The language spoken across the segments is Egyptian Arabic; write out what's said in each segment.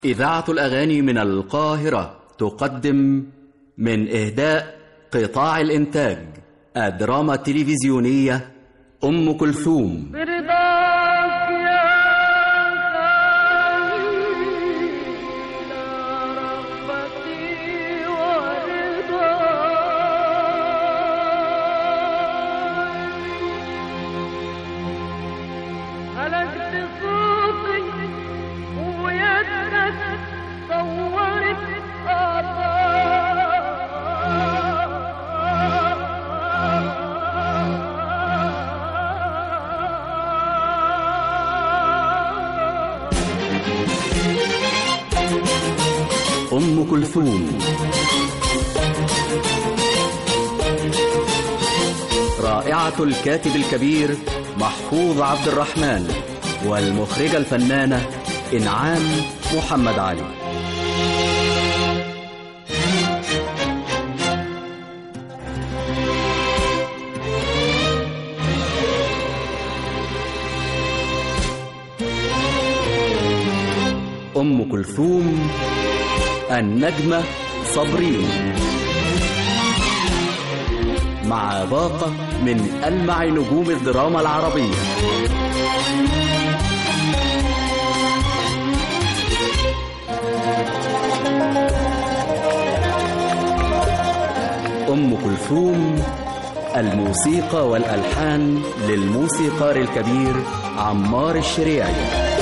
إذاعة الأغاني من القاهرة تقدم من إهداء قطاع الإنتاج الدراما التلفزيونية أم كلثوم برضاك يا خليل رغبتي ورضاي هلكت صوتي ويدك صورت أم كلثوم رائعة الكاتب الكبير محفوظ عبد الرحمن والمخرجة الفنانة إنعام محمد علي أم كلثوم النجمة صابرين مع باقة من ألمع نجوم الدراما العربية أم كلثوم الموسيقى والألحان للموسيقار الكبير عمار الشريعي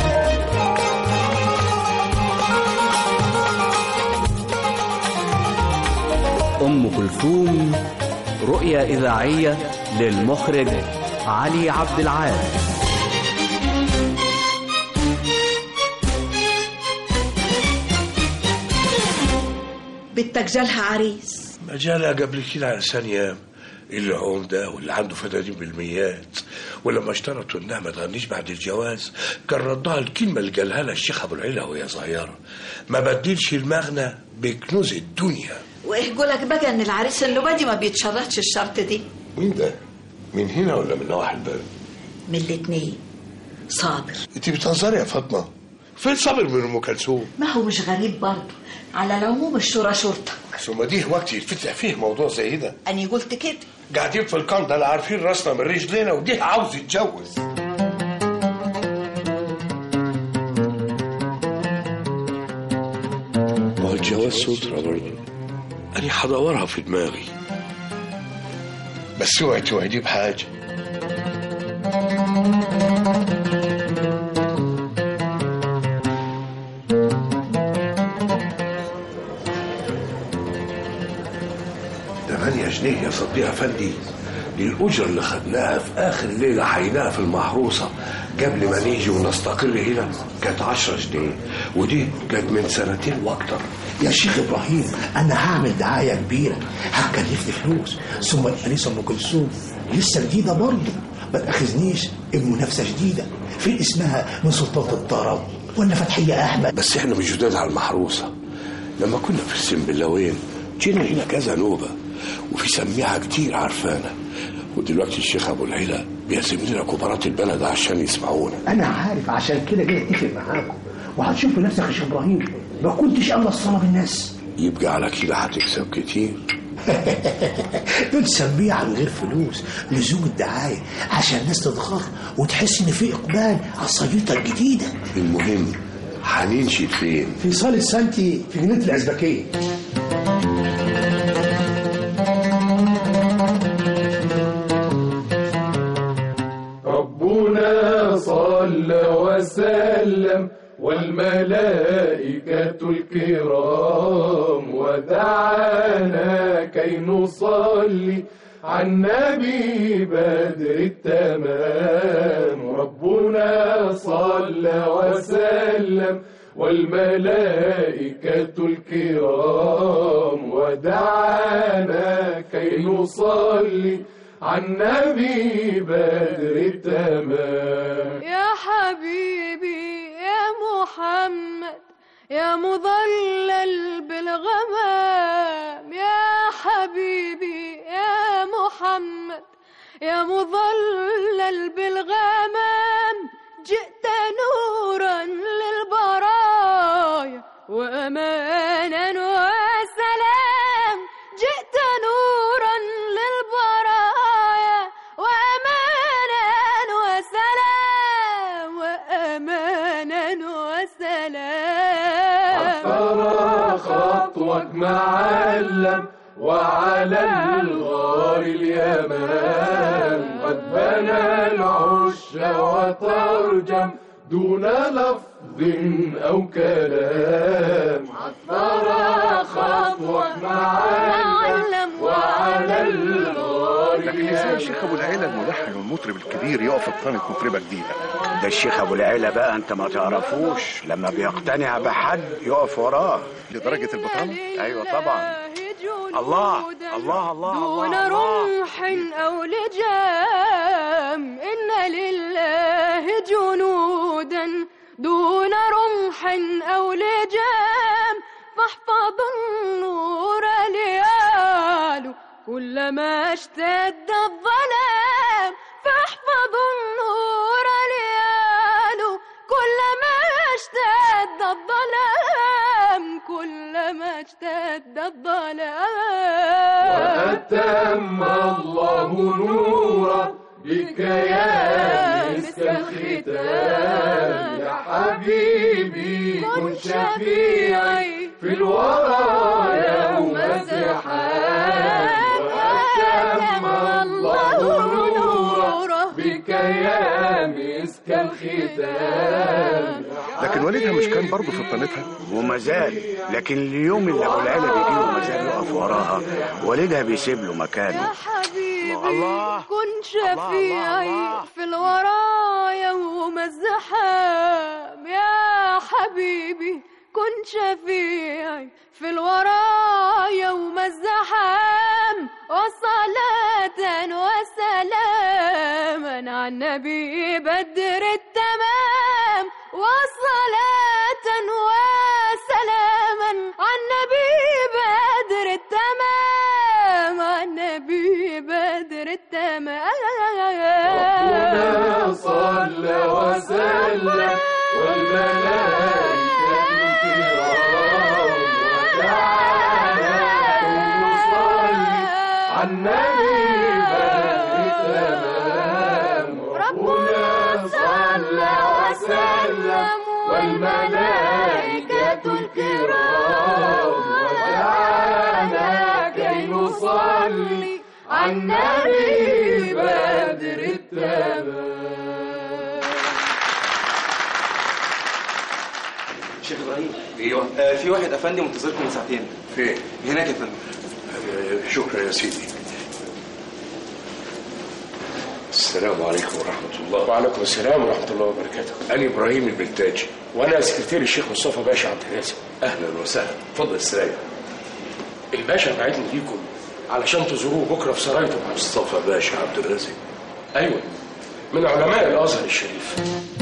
أم كلثوم رؤية إذاعية للمخرج علي عبد العال بدك جالها عريس مجالها قبل كده على ثانية اللي عمدة واللي عنده فدادين بالميات ولما اشترطوا انها ما تغنيش بعد الجواز كان ردها الكلمة اللي قالها لها الشيخ ابو العلا وهي صغيرة ما بدلش المغنى بكنوز الدنيا وايه قولك بقى ان العريس النوبادي ما بيتشرطش الشرط دي مين ده؟ من هنا ولا من نواحي البلد؟ من الاتنين صابر انت بتهزري يا فاطمة فين صابر من ام كلثوم؟ ما هو مش غريب برضه على العموم الشورى شورتك ثم دي وقت يتفتح فيه موضوع زي ده اني قلت كده قاعدين في الكندا لا عارفين راسنا من رجلينا ودي عاوز يتجوز ما هو الجواز سترة برضه أنا هدورها في دماغي بس اوعي توعدي بحاجة تمانية جنيه يا صديق أفندي دي الأجرة اللي خدناها في آخر ليلة حيناها في المحروسة قبل ما نيجي ونستقر هنا كانت عشرة جنيه ودي كانت من سنتين وأكتر يا شيخ ابراهيم انا هعمل دعايه كبيره هتكلفني فلوس ثم الانسه ام كلثوم لسه جديده برضه ما تاخذنيش بمنافسه جديده في اسمها من سلطان الطرب ولا فتحيه احمد بس احنا مش جداد على المحروسة لما كنا في السنبلاوين جينا هنا كذا نوبة وفي سميعة كتير عارفانا ودلوقتي الشيخ أبو العلا بيعزم لنا كبارات البلد عشان يسمعونا انا عارف عشان كده جاي اتفق معاكم وهتشوف بنفسك يا شيخ ابراهيم ما كنتش انا الصلاه بالناس يبقى على كده هتكسب كتير دول تسميها من غير فلوس لزوم الدعايه عشان الناس تتغر وتحس ان في اقبال على الصيدة الجديده المهم هننشد فين في صالة سانتي في جنينه الازبكيه ربنا صلى وسلم والملائكة الكرام ودعانا كي نصلي على النبي بدر التمام ربنا صلى وسلم والملائكة الكرام ودعانا كي نصلي على النبي بدر التمام يا حبيبي يا محمد يا مضلل بالغمام يا حبيبي يا محمد يا مضلل بالغمام جئت نورا للبرايا وأمانا وسلام جئت نورا للبرايا وأمانا وسلام وأمانا وسلام ترى خطوك معلم وعلى الغار اليمام قد بنى العش وترجم دون لفظ أو كلام ترى خطوك معلم وعلى الغار لكن ازاي اليمام الشيخ ابو العيله الملحن والمطرب الكبير يقف في قناه مطربه جديده ده الشيخ ابو العيلة بقى انت ما تعرفوش لما بيقتنع بحد يقف وراه لدرجه البطاله أيوة طبعا. الله، الله، الله، دون الله، الله. رمح أو لجام إن لله جنودا دون رمح أو لجام فاحفظوا النور ليالوا كلما اشتد الظلام فاحفظوا النور ليالوا كلما اشتد الظلام كلما اشتد الظلام وأتم الله نورا بك يا مسك الختام يا حبيبي كن شفيعي في الورى يوم الزحام وأتم الله نورا بك يا مسك الختام لكن والدها مش كان برضه في قناتها وما زال لكن اليوم اللي ابو العيلة بيجيله ما زال يقف وراها والدها بيسيب له يا مكانه حبيبي الله. كن شفيعي الله، الله. في الورى يوم الزحام يا حبيبي كن شفيعي في الورى يوم الزحام وصلاة وسلاما على النبي بدر التمام وصلاة وسلاما على النبي بدر التمام على النبي بدر التمام ربنا صلى وسلم والملائكة الكرام وتعالى نصلي على النبي بدر التمام ربنا صلى وسلم والملائكة الكرام وتعالى كي نصلي على النبي بدر التمام شيخ ابراهيم ايوه آه في واحد افندي منتظركم من ساعتين فين هناك يا فندم آه، شكرا يا سيدي السلام عليكم ورحمة الله وعليكم السلام ورحمة الله وبركاته أنا إبراهيم البلتاجي وأنا سكرتير الشيخ مصطفى باشا عبد الرازق أهلا وسهلا اتفضل استريح الباشا بعتني ليكم علشان تزوروه بكرة في سرايته مصطفى باشا عبد الرازق أيوة من علماء الأزهر الشريف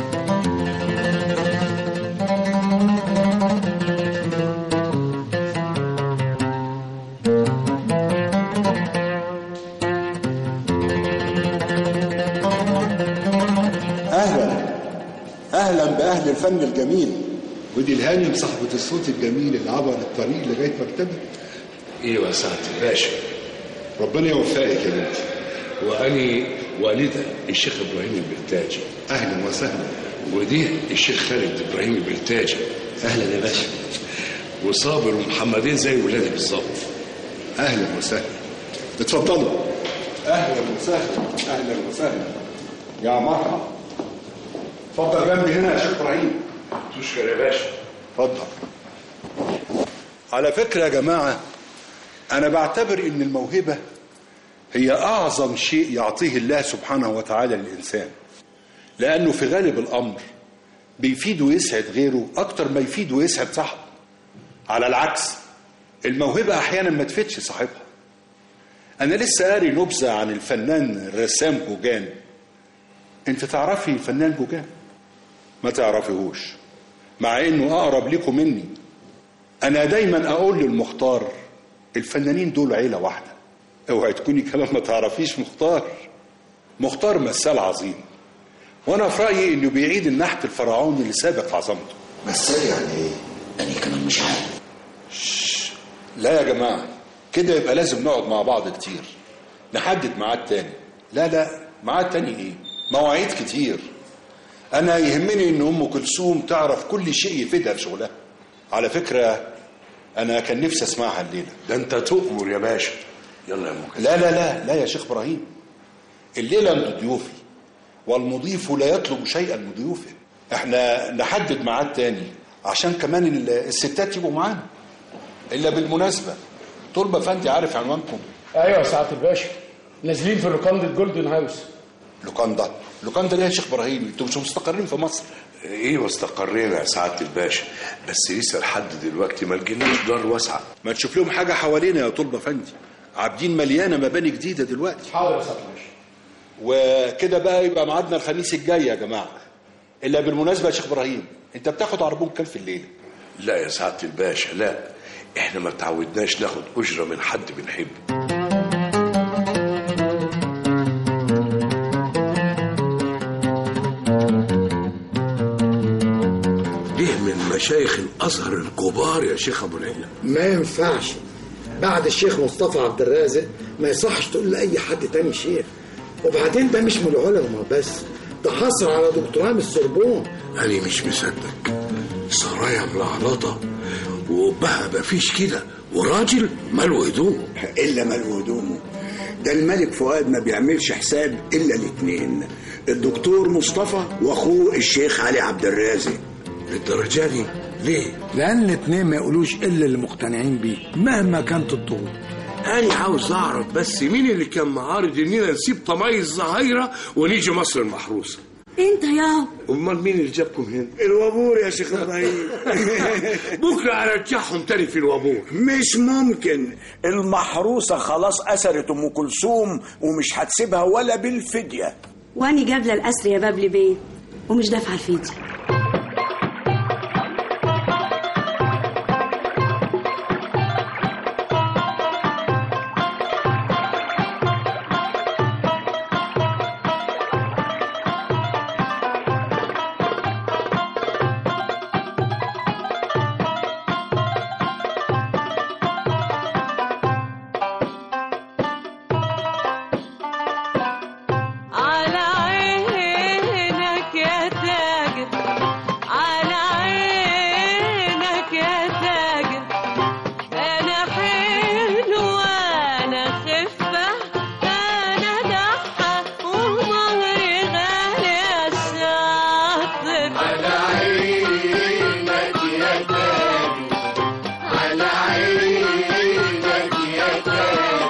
اهلا اهلا باهل الفن الجميل ودي الهانم صاحبة الصوت الجميل اللي عبر الطريق لغاية مكتبك ايوه يا سعادة الباشا ربنا يوفقك يا بنتي وأني والدة الشيخ إبراهيم البلتاجي أهلا وسهلا ودي الشيخ خالد إبراهيم البلتاجي أهلا يا باشا وصابر ومحمدين زي ولادي بالظبط أهلا وسهلا اتفضلوا اهلا وسهلا اهلا وسهلا يا مرحبا اتفضل جنبي هنا يا شيخ ابراهيم تشكر يا باشا اتفضل على فكره يا جماعه انا بعتبر ان الموهبه هي اعظم شيء يعطيه الله سبحانه وتعالى للانسان لانه في غالب الامر بيفيد ويسعد غيره اكتر ما يفيد ويسعد صاحبه على العكس الموهبه احيانا ما تفيدش صاحبها انا لسه قاري نبذه عن الفنان الرسام جوجان انت تعرفي الفنان جوجان ما تعرفيهوش مع انه اقرب لكم مني انا دايما اقول للمختار الفنانين دول عيله واحده اوعي تكوني كمان ما تعرفيش مختار مختار مثال عظيم وانا في رايي انه بيعيد النحت الفرعوني اللي سابق عظمته مثال يعني إيه؟ أنا كمان مش عارف لا يا جماعة كده يبقى لازم نقعد مع بعض كتير نحدد ميعاد تاني لا لا ميعاد تاني ايه مواعيد كتير انا يهمني ان ام كلثوم تعرف كل شيء يفيدها في شغلها على فكرة انا كان نفسي اسمعها الليلة ده انت تؤمر يا باشا يلا يا ام كلثوم لا لا لا لا يا شيخ ابراهيم الليله انتوا ضيوفي والمضيف لا يطلب شيئا من ضيوفه احنا نحدد ميعاد تاني عشان كمان ال- الستات يبقوا معانا الا بالمناسبه طلبه فندي عارف عنوانكم ايوه يا سعاده الباشا نازلين في لوكاندا جولدن هاوس لوكاندا لوكاندا ليه يا شيخ ابراهيم انتوا مش مستقرين في مصر ايه واستقرينا يا سعاده الباشا بس لسه لحد دلوقتي ما لقيناش دار واسعه ما تشوف لهم حاجه حوالينا يا طلبه فندي عابدين مليانه مباني جديده دلوقتي حاضر يا سعاده الباشا وكده بقى يبقى ميعادنا الخميس الجاي يا جماعه الا بالمناسبه يا شيخ ابراهيم انت بتاخد عربون كام في الليله لا يا سعاده الباشا لا احنا ما تعودناش ناخد اجره من حد بنحبه ليه من مشايخ الازهر الكبار يا شيخ ابو العلا ما ينفعش بعد الشيخ مصطفى عبد الرازق ما يصحش تقول لاي حد تاني شيخ وبعدين ده مش من العلماء بس ده حصل على دكتوراه من السوربون انا مش مصدق سرايا ملعلطه وبها مفيش كده وراجل ماله هدومه الا ماله هدومه ده الملك فؤاد ما بيعملش حساب الا الاتنين الدكتور مصطفى واخوه الشيخ علي عبد الرازق للدرجه دي ليه لان الاتنين ما يقولوش الا اللي مقتنعين بيه مهما كانت الضغوط انا عاوز اعرف بس مين اللي كان معارض اننا نسيب طماي الظهيره ونيجي مصر المحروسه انت يا امال مين اللي جابكم هنا الوابور يا شيخ ابراهيم بكره ارجعهم تاني في الوابور مش ممكن المحروسه خلاص اثرت ام كلثوم ومش هتسيبها ولا بالفديه واني جابله الاسر يا باب بيت ومش دافعه الفيديو على عينك يا تاجر على عينك يا تاجر انا حلوة انا خفة انا دحة ومهري غالي يا شاطر على عينك يا تاجر على عينك يا تاجر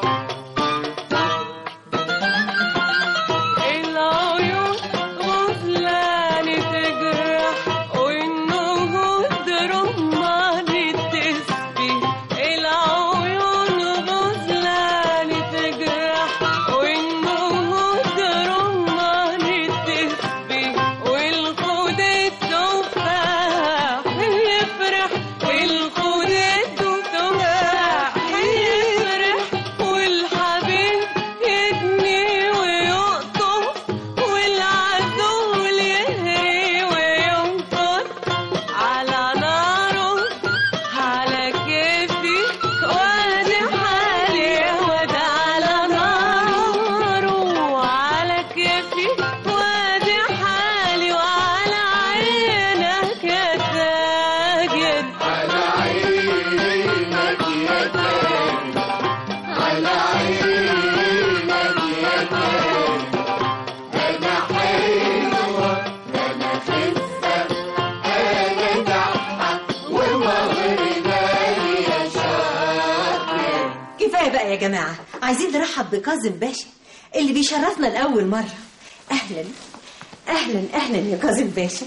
العيون غفلان تجرح والنهود رمان تسبي العيون غفلان تجرح والنهود رمان تسبي والخد التفاح يفرح الخد التفاح يفرح والحبيب يدني ويقطف والعزول يهري وينطر على ناره على كيفي وادي حالي واد على ناره على كيفي وادي حالي وعلى عينك يا تاجر على عينك يا تاجر على عينك يا تاجر أنا حلوة أنا خفة أنا دحة ومهري غالي يا شاطر كفايه بقى يا جماعه عايزين نرحب بكاظم باشا اللي بيشرفنا لاول مره اهلا اهلا اهلا يا كاظم باشا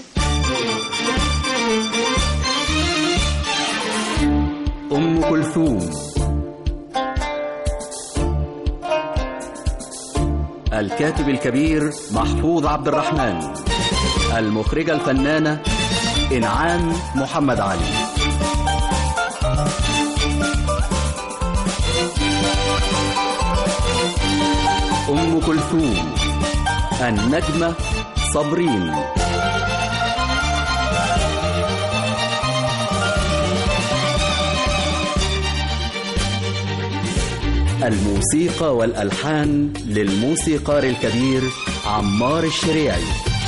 أم كلثوم الكاتب الكبير محفوظ عبد الرحمن المخرجة الفنانة إنعام محمد علي أم كلثوم النجمة صابرين الموسيقى والألحان للموسيقار الكبير عمار الشريعي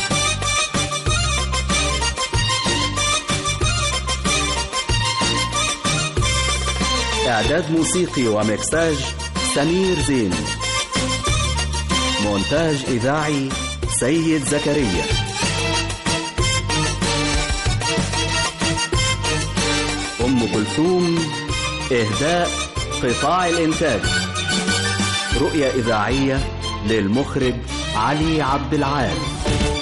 إعداد موسيقي ومكساج سمير زين مونتاج إذاعي سيد زكريا أم كلثوم إهداء قطاع الإنتاج رؤية إذاعية للمخرج علي عبد العال